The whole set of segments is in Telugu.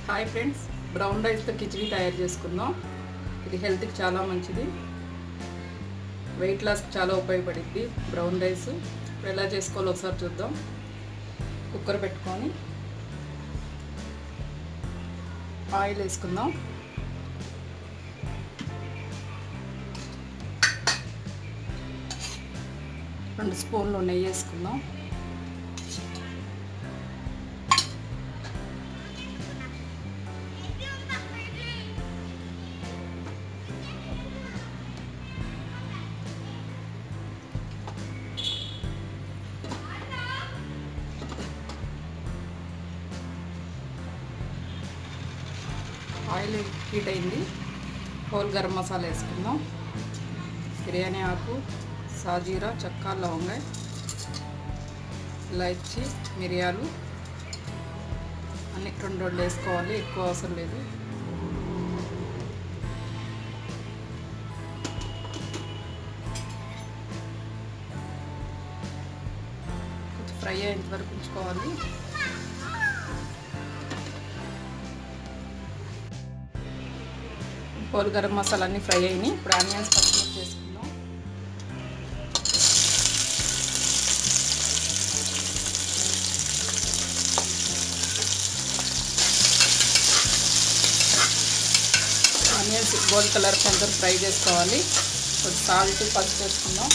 హాయ్ ఫ్రెండ్స్ బ్రౌన్ రైస్తో కిచిడి తయారు చేసుకుందాం ఇది హెల్త్కి చాలా మంచిది వెయిట్ లాస్కి చాలా ఉపయోగపడుద్ది బ్రౌన్ రైస్ ఇప్పుడు ఎలా చేసుకోవాలో ఒకసారి చూద్దాం కుక్కర్ పెట్టుకొని ఆయిల్ వేసుకుందాం రెండు స్పూన్లు నెయ్యి వేసుకుందాం ఆయిల్ హీట్ అయింది హోల్ గరం మసాలా వేసుకుందాం బిర్యానీ ఆకు సాజీరా చెక్క లవంగాయ ఇలాచి మిరియాలు అన్ని రెండు రెండు వేసుకోవాలి ఎక్కువ అవసరం లేదు కొంచెం ఫ్రై అయ్యేంత వరకు ఉంచుకోవాలి హోల్ గరం మసాలా అన్నీ ఫ్రై అయినాయి ఇప్పుడు ఆనియన్స్ పచ్చిమిర్చి చేసుకుందాం ఆనియన్స్ గోల్డ్ కలర్ కొంచెం ఫ్రై చేసుకోవాలి కొంచెం సాల్ట్ పసుపు వేసుకుందాం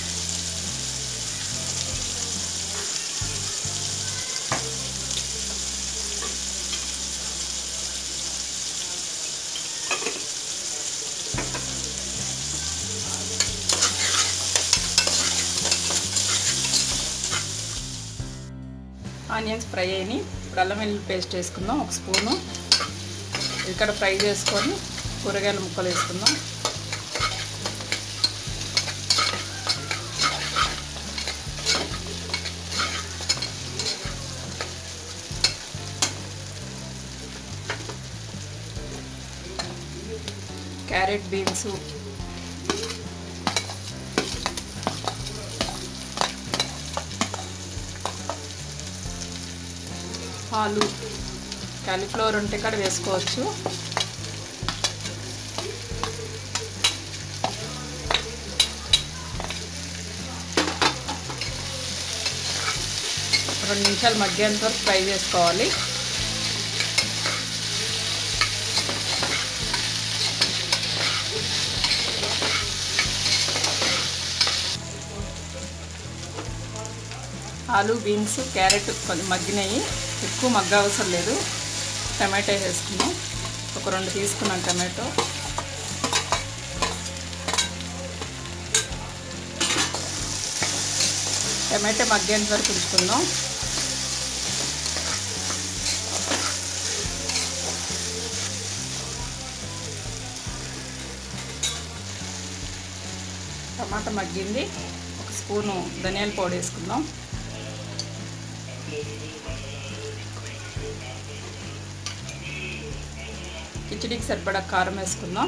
ఆనియన్స్ ఫ్రై అయినాయి ఇప్పుడు అల్లం వెల్లుల్లి పేస్ట్ వేసుకుందాం ఒక స్పూను ఇక్కడ ఫ్రై చేసుకొని కూరగాయల ముక్కలు వేసుకుందాం క్యారెట్ బీన్స్ ఆలు కాలీఫ్లవర్ ఉంటే కూడా వేసుకోవచ్చు రెండు నిమిషాలు మగ్గేంత వరకు ఫ్రై చేసుకోవాలి ఆలు బీన్స్ క్యారెట్ కొంచెం మగ్గినాయి ఎక్కువ మగ్గ అవసరం లేదు టమాటో వేసుకున్నాం ఒక రెండు తీసుకున్నాం టమాటో టమాటో మగ్గేంత వరకు ఉంచుకుందాం టమాటా మగ్గింది ఒక స్పూను ధనియాల పొడి వేసుకుందాం కిచడీకి సరిపడా కారం వేసుకుందాం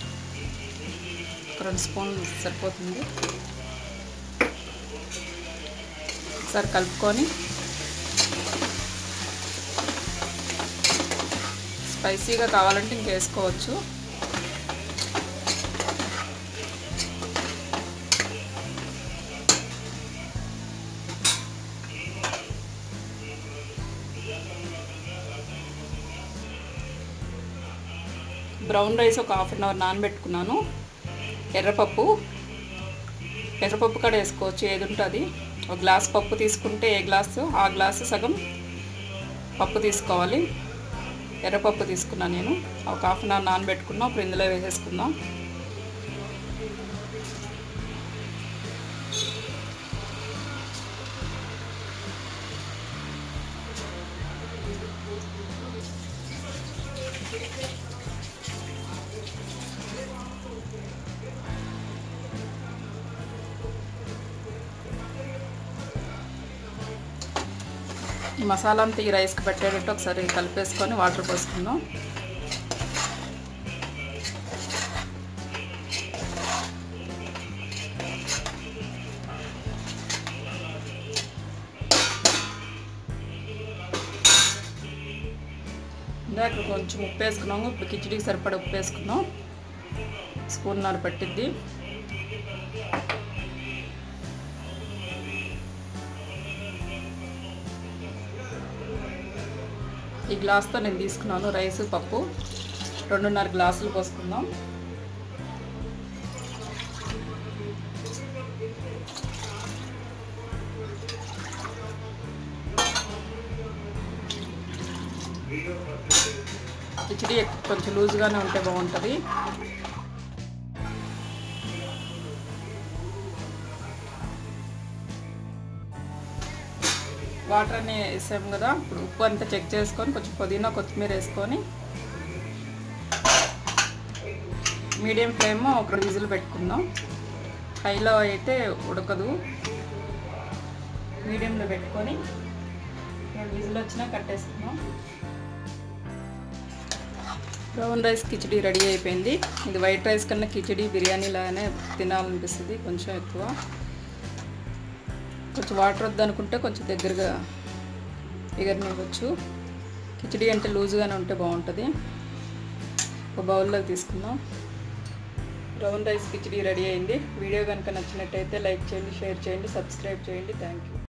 ఒక రెండు స్పూన్లు సరిపోతుంది ఒకసారి కలుపుకొని స్పైసీగా కావాలంటే ఇంకేసుకోవచ్చు బ్రౌన్ రైస్ ఒక హాఫ్ అన్ అవర్ నానబెట్టుకున్నాను ఎర్రపప్పు ఎర్రపప్పు కూడా వేసుకోవచ్చు ఏది ఉంటుంది ఒక గ్లాస్ పప్పు తీసుకుంటే ఏ గ్లాసు ఆ గ్లాసు సగం పప్పు తీసుకోవాలి ఎర్రపప్పు తీసుకున్నాను నేను ఒక హాఫ్ అన్ అవర్ నానబెట్టుకున్నాం ఇప్పుడు ఇందులో వేసేసుకుందాం ఈ మసాలా అంతా ఈ రైస్కి పెట్టేటట్టు ఒకసారి కలిపేసుకొని వాటర్ పోసుకుందాం ఇందాక కొంచెం ఉప్పు వేసుకున్నాము ఇప్పుడు కిచడీకి సరిపడా ఉప్పు వేసుకున్నాం స్పూన్నర పట్టిద్ది ఈ గ్లాస్తో నేను తీసుకున్నాను రైస్ పప్పు రెండున్నర గ్లాసులు పోసుకుందాం కిచడీ కొంచెం లూజ్గానే ఉంటే బాగుంటుంది వాటర్ అన్ని వేసాము కదా ఇప్పుడు ఉప్పు అంతా చెక్ చేసుకొని కొంచెం పుదీనా కొత్తిమీర వేసుకొని మీడియం ఫ్లేమ్ ఒక విజిల్ పెట్టుకుందాం హైలో అయితే ఉడకదు మీడియంలో పెట్టుకొని రెండు విజిల్ వచ్చినా కట్టేసుకుందాం బ్రౌన్ రైస్ కిచడీ రెడీ అయిపోయింది ఇది వైట్ రైస్ కన్నా కిచడీ బిర్యానీ లాగానే తినాలనిపిస్తుంది కొంచెం ఎక్కువ కొంచెం వాటర్ వద్దనుకుంటే కొంచెం దగ్గరగా ఎగరనివ్వచ్చు కిచడీ అంటే లూజ్గానే ఉంటే బాగుంటుంది ఒక బౌల్లో తీసుకుందాం బ్రౌన్ రైస్ కిచడీ రెడీ అయింది వీడియో కనుక నచ్చినట్టయితే లైక్ చేయండి షేర్ చేయండి సబ్స్క్రైబ్ చేయండి థ్యాంక్ యూ